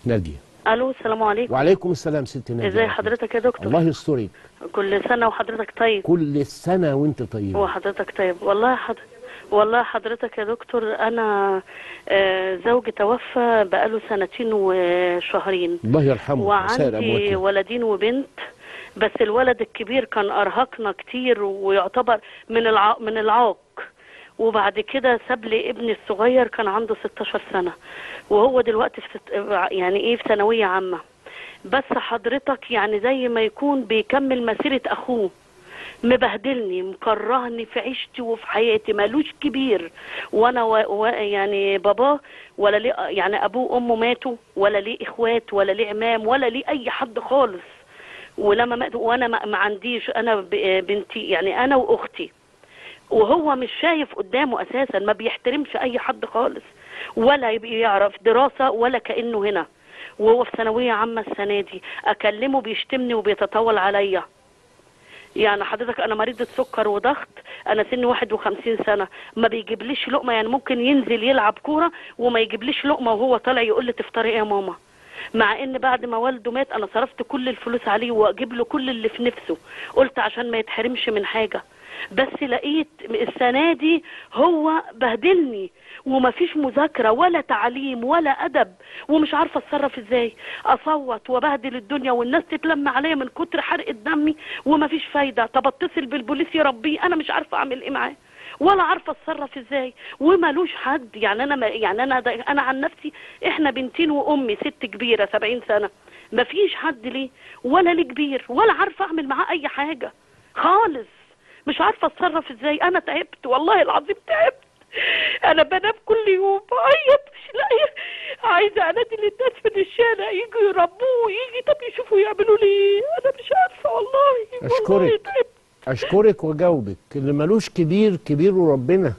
ناديه الو السلام عليكم وعليكم السلام ست ناديه ازي حضرتك يا دكتور الله يسترك كل سنه وحضرتك طيب كل سنه وانت طيب وحضرتك طيب والله حضرتك والله حضرتك يا دكتور انا آه، زوجي توفى بقاله سنتين وشهرين الله يرحمه وسائر وعندي امواته ولدين وبنت بس الولد الكبير كان ارهقنا كتير ويعتبر من الع... من العاق وبعد كده ساب لي ابني الصغير كان عنده 16 سنه وهو دلوقتي في ست... يعني ايه في ثانويه عامه بس حضرتك يعني زي ما يكون بيكمل مسيره اخوه مبهدلني مكرهني في عيشتي وفي حياتي مالوش كبير وانا و... و... يعني باباه ولا ليه يعني ابوه وامه ماتوا ولا ليه اخوات ولا ليه عمام ولا ليه اي حد خالص ولما مات وانا ما ما عنديش انا ب- بنتي يعني انا واختي وهو مش شايف قدامه اساسا ما بيحترمش اي حد خالص ولا يبقى يعرف دراسه ولا كانه هنا وهو في ثانويه عامه السنه دي اكلمه بيشتمني وبيتطاول عليا يعني حضرتك انا مريضه سكر وضغط انا سني 51 سنه ما بيجيبليش لقمه يعني ممكن ينزل يلعب كوره وما يجيبليش لقمه وهو طالع يقول لي تفطري ايه يا ماما مع ان بعد ما والده مات انا صرفت كل الفلوس عليه واجيب له كل اللي في نفسه قلت عشان ما يتحرمش من حاجه بس لقيت السنه دي هو بهدلني ومفيش مذاكره ولا تعليم ولا ادب ومش عارفه اتصرف ازاي اصوت وبهدل الدنيا والناس تتلم عليا من كتر حرق دمي ومفيش فايده طب اتصل بالبوليس يربيه انا مش عارفه اعمل ايه معاه ولا عارفه اتصرف ازاي ومالوش حد يعني انا ما يعني انا ده انا عن نفسي احنا بنتين وامي ست كبيره 70 سنه مفيش حد ليه ولا ليه كبير ولا عارفه اعمل معاه اي حاجه خالص مش عارفه اتصرف ازاي انا تعبت والله العظيم تعبت انا بنام كل يوم بعيط مش لاقيه عايزه انادي للناس من الشارع يجوا يربوه يجي طب يشوفوا يعملوا لي ايه انا مش عارفه والله والله أشكرك. تعبت اشكرك واجاوبك اللي ملوش كبير كبيره ربنا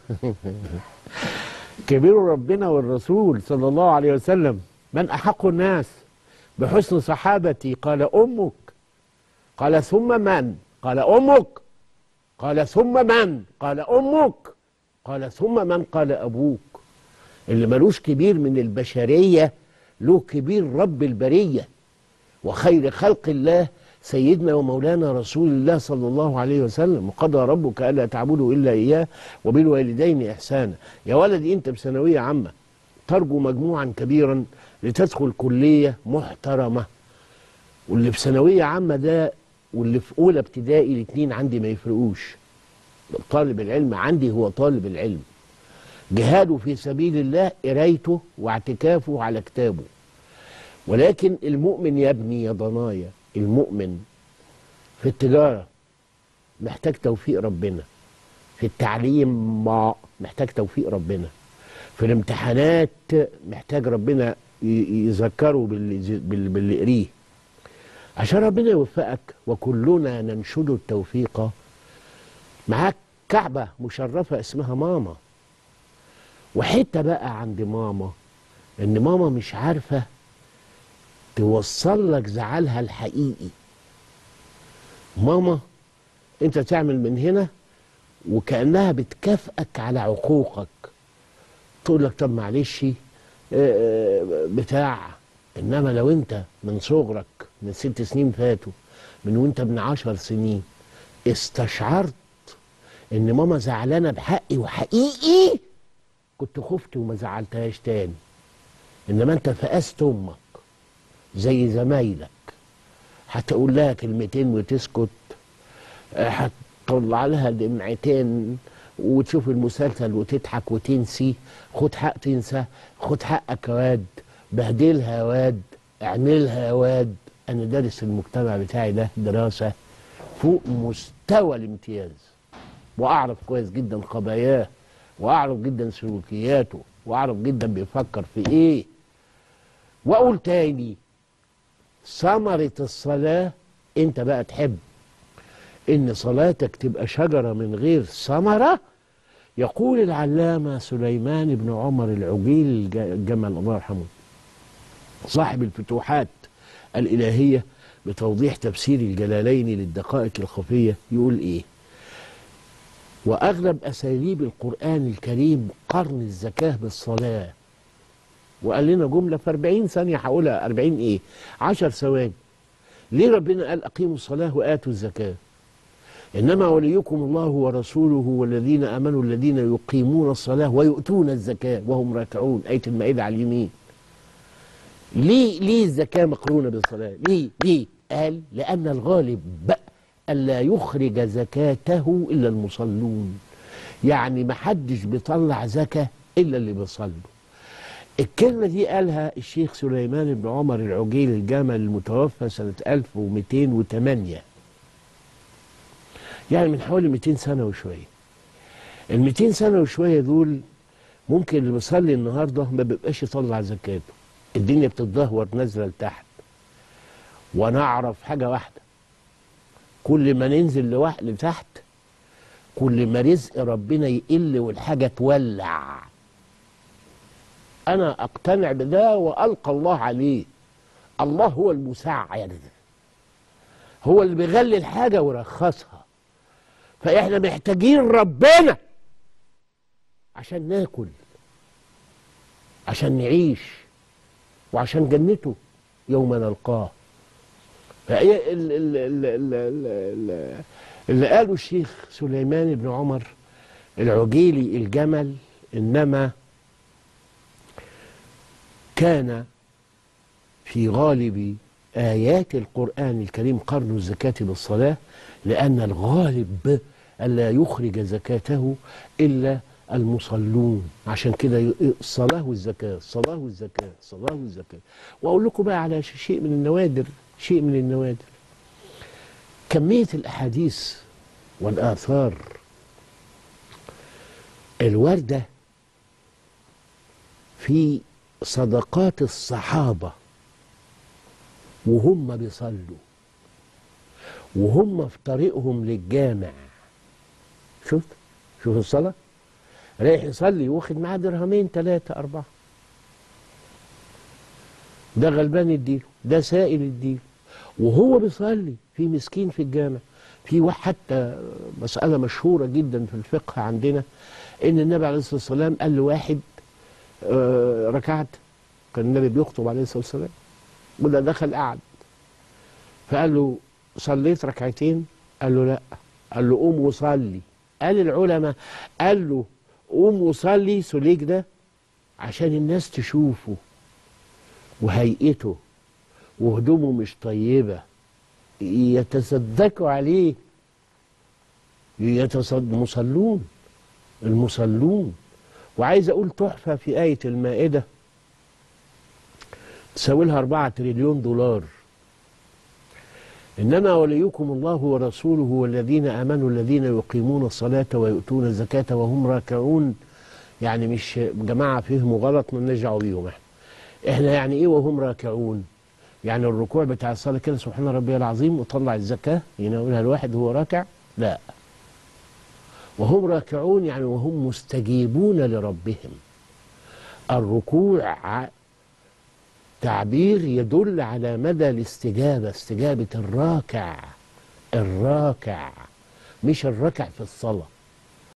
كبيره ربنا والرسول صلى الله عليه وسلم من احق الناس بحسن صحابتي قال امك قال ثم من قال امك قال ثم من قال امك قال ثم من قال ابوك اللي ملوش كبير من البشريه له كبير رب البريه وخير خلق الله سيدنا ومولانا رسول الله صلى الله عليه وسلم وقضى ربك الا تعبدوا الا اياه وبالوالدين احسانا يا ولدي انت بثانويه عامه ترجو مجموعا كبيرا لتدخل كليه محترمه واللي في ثانويه عامه ده واللي في اولى ابتدائي الاثنين عندي ما يفرقوش طالب العلم عندي هو طالب العلم جهاده في سبيل الله قرايته واعتكافه على كتابه ولكن المؤمن يا ابني يا ضنايا المؤمن في التجارة محتاج توفيق ربنا في التعليم ما محتاج توفيق ربنا في الامتحانات محتاج ربنا ي- يذكره باللي, باللي, باللي قريه عشان ربنا يوفقك وكلنا ننشد التوفيق معاك كعبة مشرفة اسمها ماما وحتة بقى عند ماما ان ماما مش عارفة توصل لك زعلها الحقيقي ماما انت تعمل من هنا وكأنها بتكافئك على عقوقك تقول لك طب معلش آه، بتاع انما لو انت من صغرك من ست سنين فاتوا من وانت ابن عشر سنين استشعرت ان ماما زعلانه بحقي وحقيقي كنت خفت وما زعلتهاش تاني انما انت فقست امك زي زمايلك هتقول لها كلمتين وتسكت آه، هتطلع لها دمعتين وتشوف المسلسل وتضحك وتنسي خد حق تنسى خد حقك يا واد بهدلها يا واد اعملها يا واد انا دارس المجتمع بتاعي ده دراسه فوق مستوى الامتياز واعرف كويس جدا خباياه واعرف جدا سلوكياته واعرف جدا بيفكر في ايه واقول تاني ثمرة الصلاة انت بقى تحب ان صلاتك تبقى شجرة من غير ثمرة يقول العلامة سليمان بن عمر العجيل الج- الجمل الله يرحمه صاحب الفتوحات الإلهية بتوضيح تفسير الجلالين للدقائق الخفية يقول إيه وأغلب أساليب القرآن الكريم قرن الزكاة بالصلاة وقال لنا جمله في 40 ثانيه هقولها 40 ايه 10 ثواني ليه ربنا قال اقيموا الصلاه واتوا الزكاه انما وليكم الله ورسوله والذين امنوا الذين يقيمون الصلاه ويؤتون الزكاه وهم راكعون ايه المائده على اليمين ليه ليه الزكاه مقرونه بالصلاه ليه ليه قال لان الغالب الا يخرج زكاته الا المصلون يعني ما حدش بيطلع زكاه الا اللي بيصلوا الكلمة دي قالها الشيخ سليمان بن عمر العجيل الجمل المتوفى سنة 1208 يعني من حوالي 200 سنة وشوية ال 200 سنة وشوية دول ممكن اللي بيصلي النهاردة ما بيبقاش يطلع زكاته الدنيا بتتدهور نازلة لتحت ونعرف حاجة واحدة كل ما ننزل لواحد لتحت كل ما رزق ربنا يقل والحاجة تولع أنا أقتنع بده وألقى الله عليه الله هو المسعر هو اللي بيغلي الحاجة ويرخصها فإحنا محتاجين ربنا عشان ناكل عشان نعيش وعشان جنته يوم نلقاه فهي ال- ال- ال- ال- ال- ال- اللي قاله الشيخ سليمان بن عمر العجيلي الجمل إنما كان في غالب آيات القرآن الكريم قرن الزكاة بالصلاة لأن الغالب ألا يخرج زكاته إلا المصلون عشان كده ي- الصلاة والزكاة الصلاة والزكاة الصلاة والزكاة وأقول لكم بقى على ش- شيء من النوادر شيء من النوادر كمية الأحاديث والآثار الواردة في صدقات الصحابة وهم بيصلوا وهم في طريقهم للجامع شفت شوف الصلاة رايح يصلي واخد معاه درهمين ثلاثة أربعة ده غلبان يديله ده سائل يديله وهو بيصلي في مسكين في الجامع في واحد حتى مسألة مشهورة جدا في الفقه عندنا إن النبي عليه الصلاة والسلام قال لواحد آه، ركعت كان النبي بيخطب عليه الصلاة والسلام وده دخل قعد فقال له صليت ركعتين قال له لا قال له قوم وصلي قال العلماء قال له قوم وصلي سليك ده عشان الناس تشوفه وهيئته وهدومه مش طيبة يتصدقوا عليه يتصد مصلون المصلون وعايز اقول تحفة في آية المائدة تساوي لها 4 تريليون دولار إنما وليكم الله ورسوله والذين آمنوا الذين يقيمون الصلاة ويؤتون الزكاة وهم راكعون يعني مش جماعة فهموا غلط ما نرجعوا بيهم احنا احنا يعني ايه وهم راكعون يعني الركوع بتاع الصلاة كده سبحان ربي العظيم وطلع الزكاة يناولها الواحد وهو راكع لا وهم راكعون يعني وهم مستجيبون لربهم الركوع ع- تعبير يدل على مدى الاستجابة استجابة الراكع الراكع مش الركع في الصلاة